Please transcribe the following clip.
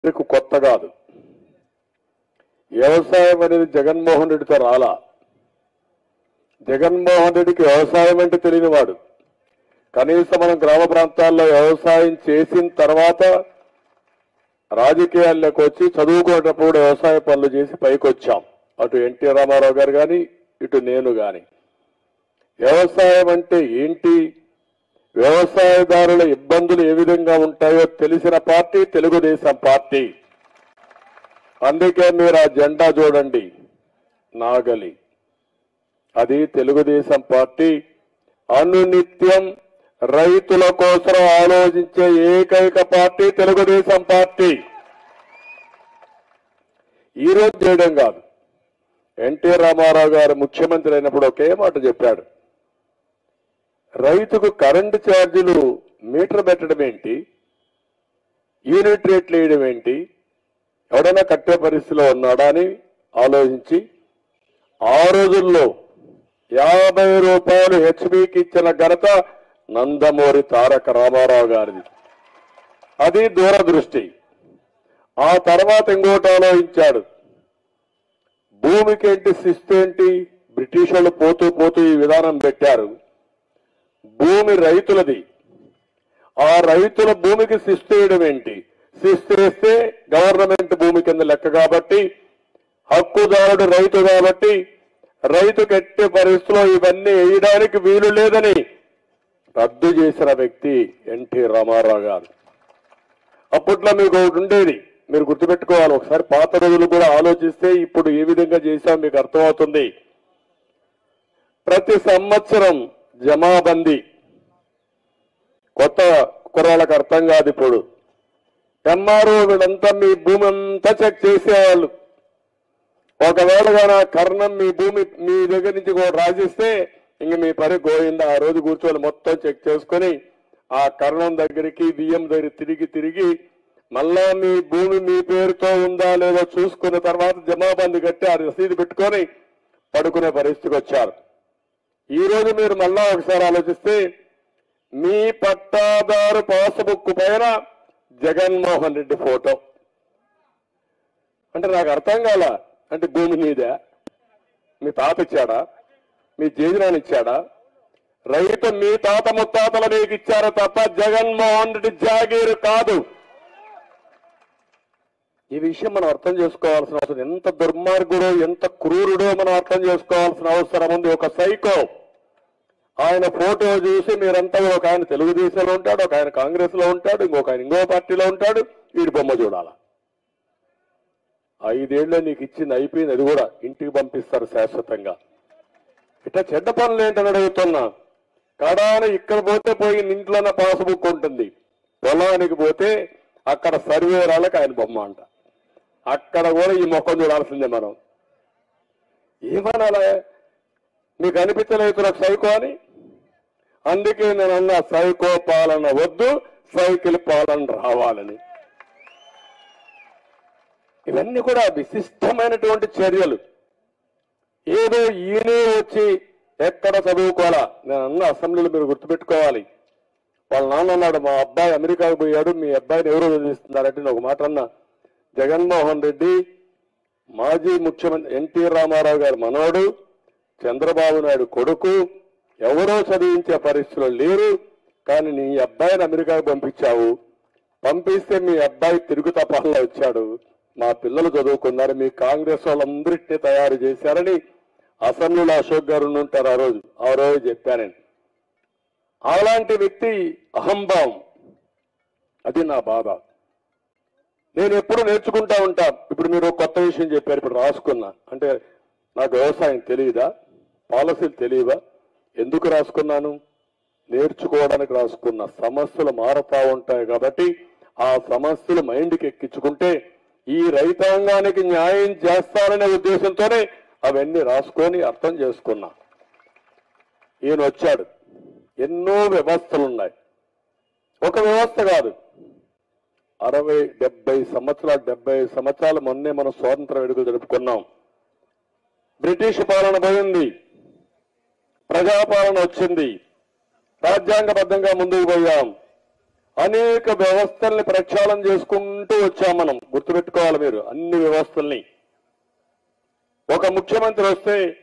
మీకు కొత్త కాదు వ్యవసాయం అనేది జగన్మోహన్ రెడ్డితో రాలా జగన్మోహన్ రెడ్డికి వ్యవసాయం అంటే తెలియనివాడు కనీసం మనం గ్రామ ప్రాంతాల్లో వ్యవసాయం చేసిన తర్వాత రాజకీయాల్లోకి వచ్చి చదువుకునేటప్పుడు కూడా వ్యవసాయ పనులు చేసి పైకి వచ్చాం అటు ఎన్టీ రామారావు గారు కానీ ఇటు నేను కానీ వ్యవసాయం అంటే ఏంటి వ్యవసాయదారుల ఇబ్బందులు ఏ విధంగా ఉంటాయో తెలిసిన పార్టీ తెలుగుదేశం పార్టీ అందుకే మీరు ఆ జెండా చూడండి నాగలి అది తెలుగుదేశం పార్టీ అనునిత్యం రైతుల కోసం ఆలోచించే ఏకైక పార్టీ తెలుగుదేశం పార్టీ ఈ రోజు చేయడం కాదు ఎన్టీ రామారావు గారు ముఖ్యమంత్రి అయినప్పుడు ఒకే మాట చెప్పాడు రైతుకు కరెంటు ఛార్జీలు మీటర్ పెట్టడం ఏంటి యూనిట్ రేట్లు వేయడం ఏంటి ఎవడైనా కట్టే పరిస్థితిలో ఉన్నాడా అని ఆలోచించి ఆ రోజుల్లో యాభై రూపాయలు హెచ్బికి ఇచ్చిన ఘనత నందమూరి తారక రామారావు గారిది అది దూరదృష్టి ఆ తర్వాత ఇంకోటి ఆలోచించాడు భూమికి ఏంటి శిస్తు ఏంటి బ్రిటిష్ వాళ్ళు పోతూ పోతూ ఈ విధానం పెట్టారు భూమి రైతులది ఆ రైతుల భూమికి శిస్తు వేయడం ఏంటి శిస్తు వేస్తే గవర్నమెంట్ భూమి కింద లెక్క కాబట్టి హక్కుదారుడు రైతు కాబట్టి రైతు కట్టే పరిస్థితిలో ఇవన్నీ వేయడానికి వీలు లేదని రద్దు చేసిన వ్యక్తి ఎన్టీ రామారావు గారు అప్పట్లో మీకు ఒకటి ఉండేది మీరు గుర్తుపెట్టుకోవాలి ఒకసారి పాత రోజులు కూడా ఆలోచిస్తే ఇప్పుడు ఏ విధంగా చేశాం మీకు అర్థమవుతుంది ప్రతి సంవత్సరం జమాబందీ కొత్త కుర్రాళ్ళకి అర్థం కాదు ఇప్పుడు ఎంఆర్ఓ వీళ్ళంతా మీ భూమి అంతా చెక్ చేసేవాళ్ళు ఒకవేళ గాన కర్ణం మీ భూమి మీ దగ్గర నుంచి కూడా రాసిస్తే ఇంక మీ పని గోయిందా ఆ రోజు కూర్చొని మొత్తం చెక్ చేసుకొని ఆ కర్ణం దగ్గరికి బియ్యం దగ్గర తిరిగి తిరిగి మళ్ళా మీ భూమి మీ పేరుతో ఉందా లేదో చూసుకున్న తర్వాత జమాబందీ కట్టి ఆ రసీదు పెట్టుకొని పడుకునే పరిస్థితికి వచ్చారు ఈ రోజు మీరు మళ్ళా ఒకసారి ఆలోచిస్తే మీ పట్టాదారు పాస్బుక్ పైన జగన్మోహన్ రెడ్డి ఫోటో అంటే నాకు అర్థం కాల అంటే భూమి నీదే మీ తాత ఇచ్చాడా మీ జేజనాన్ని ఇచ్చాడా రైతు మీ తాత ముత్తాతలు మీకు ఇచ్చారు తప్ప జగన్మోహన్ రెడ్డి జాగీరు కాదు ఈ విషయం మనం అర్థం చేసుకోవాల్సిన అవసరం ఎంత దుర్మార్గుడో ఎంత క్రూరుడో మనం అర్థం చేసుకోవాల్సిన అవసరం ఉంది ఒక సైకో ఆయన ఫోటో చూసి మీరంతా ఒక ఆయన తెలుగుదేశంలో ఉంటాడు ఒక ఆయన కాంగ్రెస్ లో ఉంటాడు ఇంకొక ఆయన ఇంకో పార్టీలో ఉంటాడు వీడి బొమ్మ చూడాలా ఐదేళ్లు నీకు ఇచ్చింది అయిపోయింది అది కూడా ఇంటికి పంపిస్తారు శాశ్వతంగా ఇట్లా చెడ్డ పనులు ఏంటని అడుగుతున్నా కడాన ఇక్కడ పోతే పోయి ఇంట్లోనే పాస్బుక్ ఉంటుంది పొలానికి పోతే అక్కడ సర్వేరాళ్ళకి ఆయన బొమ్మ అంట అక్కడ కూడా ఈ మొక్కం చూడాల్సిందే మనం ఏమనాలే మీకు అనిపించలేదు నాకు సైకో అని అందుకే నేను అన్న సైకో పాలన వద్దు సైకిల్ పాలన రావాలని ఇవన్నీ కూడా విశిష్టమైనటువంటి చర్యలు ఏదో ఈయనే వచ్చి ఎక్కడ చదువుకోవాలా నేను అన్న అసెంబ్లీలో మీరు గుర్తుపెట్టుకోవాలి వాళ్ళ నాన్న అన్నాడు మా అబ్బాయి అమెరికాకు పోయాడు మీ అబ్బాయిని ఎవరు చదివిస్తున్నారంటే నేను ఒక మాట అన్నా జగన్మోహన్ రెడ్డి మాజీ ముఖ్యమంత్రి ఎన్టీ రామారావు గారి మనవడు చంద్రబాబు నాయుడు కొడుకు ఎవరో చదివించే పరిస్థితులు లేరు కానీ నీ అబ్బాయిని అమెరికాకు పంపించావు పంపిస్తే మీ అబ్బాయి తిరుగు తపాల్లో వచ్చాడు మా పిల్లలు చదువుకున్నారు మీ కాంగ్రెస్ వాళ్ళందరినీ తయారు చేశారని అసెంబ్లీలో అశోక్ గారు ఉంటారు ఆ రోజు ఆ రోజు చెప్పానని అలాంటి వ్యక్తి అహంభావం అది నా బాధ నేను ఎప్పుడు నేర్చుకుంటా ఉంటా ఇప్పుడు మీరు ఒక కొత్త విషయం చెప్పారు ఇప్పుడు రాసుకున్నా అంటే నాకు వ్యవసాయం తెలియదా పాలసీలు తెలియవా ఎందుకు రాసుకున్నాను నేర్చుకోవడానికి రాసుకున్న సమస్యలు మారుతా ఉంటాయి కాబట్టి ఆ సమస్యలు మైండ్కి ఎక్కించుకుంటే ఈ రైతాంగానికి న్యాయం చేస్తారనే ఉద్దేశంతోనే అవన్నీ రాసుకొని అర్థం చేసుకున్నా ఈయన వచ్చాడు ఎన్నో వ్యవస్థలు ఉన్నాయి ఒక వ్యవస్థ కాదు అరవై డెబ్బై సంవత్సరాలు డెబ్బై సంవత్సరాల మొన్నే మనం స్వాతంత్ర వేడుకలు జరుపుకున్నాం బ్రిటిష్ పాలన పోయింది ప్రజాపాలన వచ్చింది రాజ్యాంగబద్ధంగా ముందుకు పోయాం అనేక వ్యవస్థల్ని ప్రక్షాళన చేసుకుంటూ వచ్చాం మనం గుర్తుపెట్టుకోవాలి మీరు అన్ని వ్యవస్థల్ని ఒక ముఖ్యమంత్రి వస్తే